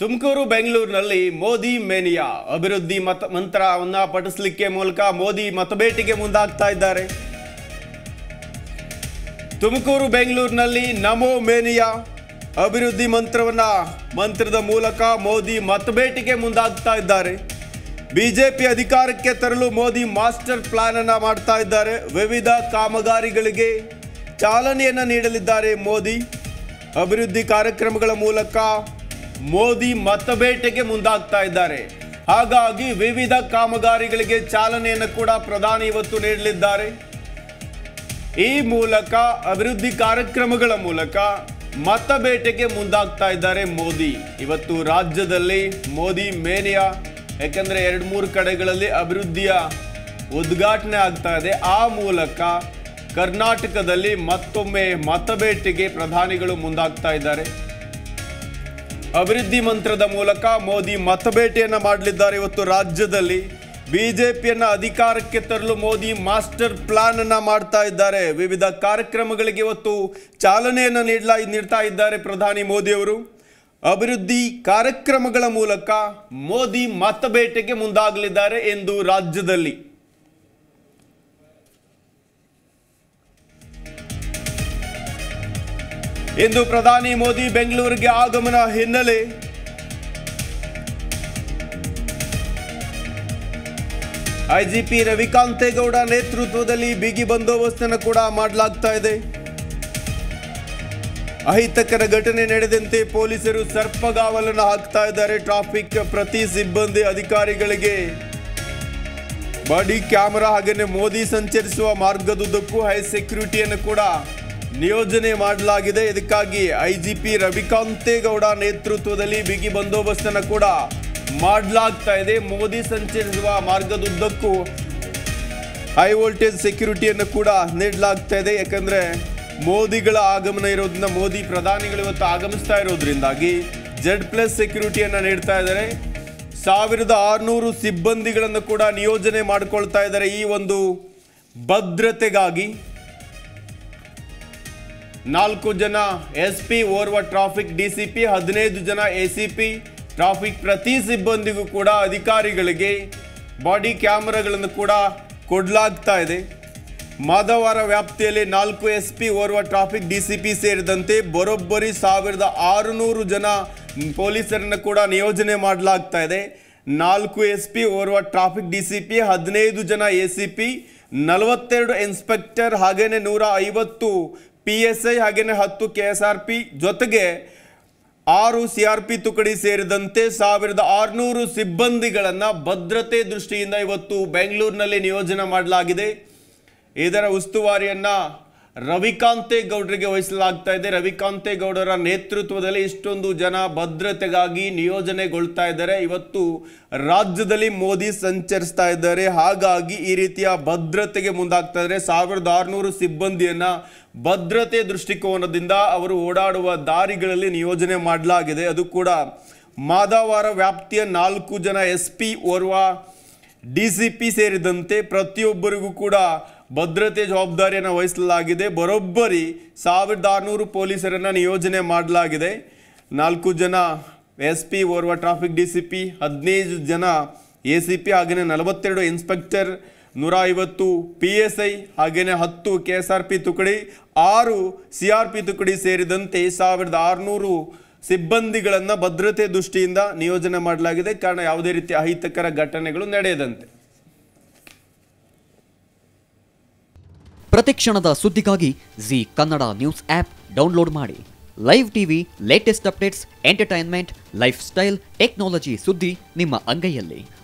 ತುಮಕೂರು ಬೆಂಗಳೂರಿನಲ್ಲಿ ಮೋದಿ ಮೇನಿಯಾ ಅಭಿವೃದ್ಧಿ ಮತ ಮಂತ್ರವನ್ನ ಪಠಿಸಲಿಕ್ಕೆ ಮೂಲಕ ಮೋದಿ ಮತಬೇಟಿಗೆ ಮುಂದಾಗ್ತಾ ಇದ್ದಾರೆ ತುಮಕೂರು ಬೆಂಗಳೂರಿನಲ್ಲಿ ನಮೋ ಮೇನಿಯಾ ಅಭಿವೃದ್ಧಿ ಮಂತ್ರವನ್ನ ಮಂತ್ರದ ಮೂಲಕ ಮೋದಿ ಮತಬೇಟಿಗೆ ಮುಂದಾಗ್ತಾ ಇದ್ದಾರೆ ಬಿಜೆಪಿ ಅಧಿಕಾರಕ್ಕೆ ತರಲು ಮೋದಿ ಮಾಸ್ಟರ್ ಪ್ಲಾನ್ ಅನ್ನ ಮಾಡ್ತಾ ಇದ್ದಾರೆ ವಿವಿಧ ಕಾಮಗಾರಿಗಳಿಗೆ ಚಾಲನೆಯನ್ನ ನೀಡಲಿದ್ದಾರೆ ಮೋದಿ ಅಭಿವೃದ್ಧಿ ಕಾರ್ಯಕ್ರಮಗಳ ಮೂಲಕ ಮೋದಿ ಮತಬೇಟೆಗೆ ಮುಂದಾಗ್ತಾ ಇದ್ದಾರೆ ಹಾಗಾಗಿ ವಿವಿಧ ಕಾಮಗಾರಿಗಳಿಗೆ ಚಾಲನೆಯನ್ನು ಕೂಡ ಪ್ರಧಾನಿ ಇವತ್ತು ನೀಡಲಿದ್ದಾರೆ ಈ ಮೂಲಕ ಅಭಿವೃದ್ಧಿ ಕಾರ್ಯಕ್ರಮಗಳ ಮೂಲಕ ಮತಬೇಟೆಗೆ ಮುಂದಾಗ್ತಾ ಇದ್ದಾರೆ ಮೋದಿ ಇವತ್ತು ರಾಜ್ಯದಲ್ಲಿ ಮೋದಿ ಮೇನಿಯಾ ಯಾಕಂದ್ರೆ ಎರಡು ಮೂರು ಕಡೆಗಳಲ್ಲಿ ಅಭಿವೃದ್ಧಿಯ ಉದ್ಘಾಟನೆ ಆಗ್ತಾ ಇದೆ ಆ ಮೂಲಕ ಕರ್ನಾಟಕದಲ್ಲಿ ಮತ್ತೊಮ್ಮೆ ಮತಬೇಟೆಗೆ ಪ್ರಧಾನಿಗಳು ಮುಂದಾಗ್ತಾ ಇದ್ದಾರೆ ಅಭಿವೃದ್ಧಿ ಮಂತ್ರದ ಮೂಲಕ ಮೋದಿ ಮತಬೇಟೆಯನ್ನ ಮಾಡಲಿದ್ದಾರೆ ಇವತ್ತು ರಾಜ್ಯದಲ್ಲಿ ಬಿಜೆಪಿಯನ್ನ ಅಧಿಕಾರಕ್ಕೆ ತರಲು ಮೋದಿ ಮಾಸ್ಟರ್ ಪ್ಲಾನ್ ಅನ್ನ ಮಾಡ್ತಾ ಇದ್ದಾರೆ ವಿವಿಧ ಕಾರ್ಯಕ್ರಮಗಳಿಗೆ ಇವತ್ತು ಚಾಲನೆಯನ್ನ ನೀಡಲಾ ನೀಡ್ತಾ ಇದ್ದಾರೆ ಪ್ರಧಾನಿ ಮೋದಿ ಅವರು ಅಭಿವೃದ್ಧಿ ಕಾರ್ಯಕ್ರಮಗಳ ಮೂಲಕ ಮೋದಿ ಮತಬೇಟೆಗೆ ಮುಂದಾಗಲಿದ್ದಾರೆ ಎಂದು ರಾಜ್ಯದಲ್ಲಿ ಇಂದು ಪ್ರಧಾನಿ ಮೋದಿ ಬೆಂಗಳೂರಿಗೆ ಆಗಮನ ಹಿನ್ನೆಲೆ ಐಜಿಪಿ ರವಿಕಾಂತೇಗೌಡ ನೇತೃತ್ವದಲ್ಲಿ ಬಿಗಿ ಬಂದೋಬಸ್ತನ್ನು ಕೂಡ ಮಾಡಲಾಗ್ತಾ ಇದೆ ಅಹಿತಕರ ಘಟನೆ ನಡೆದಂತೆ ಪೊಲೀಸರು ಸರ್ಪಗಾವಲನ್ನು ಹಾಕ್ತಾ ಇದ್ದಾರೆ ಟ್ರಾಫಿಕ್ ಪ್ರತಿ ಸಿಬ್ಬಂದಿ ಅಧಿಕಾರಿಗಳಿಗೆ ಬಾಡಿ ಕ್ಯಾಮೆರಾ ಹಾಗೆಯೇ ಮೋದಿ ಸಂಚರಿಸುವ ಮಾರ್ಗದುದ್ದಕ್ಕೂ ಹೈ ಸೆಕ್ಯೂರಿಟಿಯನ್ನು ಕೂಡ ನಿಯೋಜನೆ ಮಾಡಲಾಗಿದೆ ಇದಕ್ಕಾಗಿ ಐಜಿಪಿ ರವಿಕಾಂತೇಗೌಡ ನೇತೃತ್ವದಲ್ಲಿ ಬಿಗಿ ಬಂದೋಬಸ್ತನ್ನು ಕೂಡ ಮಾಡಲಾಗ್ತಾ ಇದೆ ಮೋದಿ ಸಂಚರಿಸುವ ಮಾರ್ಗದುದ್ದಕ್ಕೂ ಹೈ ವೋಲ್ಟೇಜ್ ಸೆಕ್ಯೂರಿಟಿಯನ್ನು ಕೂಡ ನೀಡಲಾಗ್ತಾ ಇದೆ ಯಾಕಂದ್ರೆ ಮೋದಿಗಳ ಆಗಮನ ಇರೋದ್ರಿಂದ ಮೋದಿ ಪ್ರಧಾನಿಗಳು ಇವತ್ತು ಆಗಮಿಸ್ತಾ ಇರೋದ್ರಿಂದಾಗಿ ಜೆಡ್ ಪ್ಲಸ್ ಸೆಕ್ಯೂರಿಟಿಯನ್ನು ನೀಡ್ತಾ ಇದ್ದಾರೆ ಸಾವಿರದ ಆರುನೂರು ಸಿಬ್ಬಂದಿಗಳನ್ನು ಕೂಡ ನಿಯೋಜನೆ ಮಾಡಿಕೊಳ್ತಾ ಇದ್ದಾರೆ ಈ ಒಂದು ಭದ್ರತೆಗಾಗಿ ನಾಲ್ಕು ಜನ ಎಸ್ ಪಿ ಓರ್ವ ಟ್ರಾಫಿಕ್ ಡಿಸಿಪಿ ಹದಿನೈದು ಜನ ಎ ಸಿ ಪಿ ಟ್ರಾಫಿಕ್ ಪ್ರತಿ ಸಿಬ್ಬಂದಿಗೂ ಕೂಡ ಅಧಿಕಾರಿಗಳಿಗೆ ಬಾಡಿ ಕ್ಯಾಮೆರಾಗಳನ್ನು ಕೂಡ ಕೊಡಲಾಗ್ತಾ ಇದೆ ಮಾದವಾರ ವ್ಯಾಪ್ತಿಯಲ್ಲಿ ನಾಲ್ಕು ಎಸ್ ಪಿ ಓರ್ವ ಟ್ರಾಫಿಕ್ ಡಿಸಿಪಿ ಸೇರಿದಂತೆ ಬರೋಬ್ಬರಿ ಸಾವಿರದ ಆರುನೂರು ಜನ ಪೊಲೀಸರನ್ನು ಕೂಡ ನಿಯೋಜನೆ ಮಾಡಲಾಗ್ತಾ ಇದೆ ನಾಲ್ಕು ಎಸ್ ಪಿ ಓರ್ವ ಟ್ರಾಫಿಕ್ ಡಿಸಿಪಿ ಹದಿನೈದು ಜನ ಎ ಸಿ ಪಿ ನಲವತ್ತೆರಡು ಇನ್ಸ್ಪೆಕ್ಟರ್ ಹಾಗೇನೆ ನೂರ ಐವತ್ತು ಪಿ ಎಸ್ ಐ ಹಾಗೇನೆ ಹತ್ತು ಕೆ ಎಸ್ ಆರ್ ಪಿ ಜೊತೆಗೆ ಆರು ಸಿ ಆರ್ ಪಿ ತುಕಡಿ ಸೇರಿದಂತೆ ಸಾವಿರದ ಆರುನೂರು ಸಿಬ್ಬಂದಿಗಳನ್ನು ಭದ್ರತೆ ದೃಷ್ಟಿಯಿಂದ ಇವತ್ತು ಬೆಂಗಳೂರಿನಲ್ಲಿ ನಿಯೋಜನೆ ಮಾಡಲಾಗಿದೆ ಇದರ ಉಸ್ತುವಾರಿಯನ್ನ ರವಿಕಾಂತೇಗೌಡರಿಗೆ ವಹಿಸಲಾಗ್ತಾ ಇದೆ ರವಿಕಾಂತೇಗೌಡರ ನೇತೃತ್ವದಲ್ಲಿ ಇಷ್ಟೊಂದು ಜನ ಭದ್ರತೆಗಾಗಿ ನಿಯೋಜನೆಗೊಳ್ತಾ ಇದ್ದಾರೆ ಇವತ್ತು ರಾಜ್ಯದಲ್ಲಿ ಮೋದಿ ಸಂಚರಿಸ್ತಾ ಇದ್ದಾರೆ ಹಾಗಾಗಿ ಈ ರೀತಿಯ ಭದ್ರತೆಗೆ ಮುಂದಾಗ್ತಾ ಇದ್ದಾರೆ ಸಾವಿರದ ಆರುನೂರು ಸಿಬ್ಬಂದಿಯನ್ನ ಭದ್ರತೆ ದೃಷ್ಟಿಕೋನದಿಂದ ಅವರು ಓಡಾಡುವ ದಾರಿಗಳಲ್ಲಿ ನಿಯೋಜನೆ ಮಾಡಲಾಗಿದೆ ಅದು ಕೂಡ ಮಾದಾವಾರ ವ್ಯಾಪ್ತಿಯ ನಾಲ್ಕು ಜನ ಎಸ್ ಪಿ ಓರ್ವ ಡಿ ಸಿ ಪಿ ಸೇರಿದಂತೆ ಪ್ರತಿಯೊಬ್ಬರಿಗೂ ಕೂಡ ಭದ್ರತೆ ಜವಾಬ್ದಾರಿಯನ್ನು ವಹಿಸಲಾಗಿದೆ ಬರೋಬ್ಬರಿ ಸಾವಿರದ ಆರುನೂರು ಪೊಲೀಸರನ್ನು ನಿಯೋಜನೆ ಮಾಡಲಾಗಿದೆ ನಾಲ್ಕು ಜನ ಎಸ್ ಪಿ ಓರ್ವ ಟ್ರಾಫಿಕ್ ಡಿ ಸಿ ಪಿ ಹದಿನೈದು ಜನ ಎ ಸಿ ಪಿ ಹಾಗೆಯೇ ನಲವತ್ತೆರಡು ಇನ್ಸ್ಪೆಕ್ಟರ್ ನೂರ ಐವತ್ತು ಪಿ ಎಸ್ ಐ ಹಾಗೆಯೇ ಹತ್ತು ಕೆ ಎಸ್ ಆರ್ ಪಿ ತುಕಡಿ ಆರು ಸಿ ಆರ್ ಪಿ ತುಕಡಿ ಸೇರಿದಂತೆ ಸಾವಿರದ ಆರುನೂರು ಸಿಬ್ಬಂದಿಗಳನ್ನು ಭದ್ರತೆ ದೃಷ್ಟಿಯಿಂದ ನಿಯೋಜನೆ ಮಾಡಲಾಗಿದೆ ಕಾರಣ ಯಾವುದೇ ರೀತಿಯ ಅಹಿತಕರ ಘಟನೆಗಳು ನಡೆಯದಂತೆ ಪ್ರತಿಕ್ಷಣದ ಸುದ್ದಿಗಾಗಿ Zee Kannada news app download ಮಾಡಿ live TV latest updates entertainment lifestyle technology ಸುದ್ದಿ ನಿಮ್ಮ ಅಂಗೈಯಲ್ಲಿ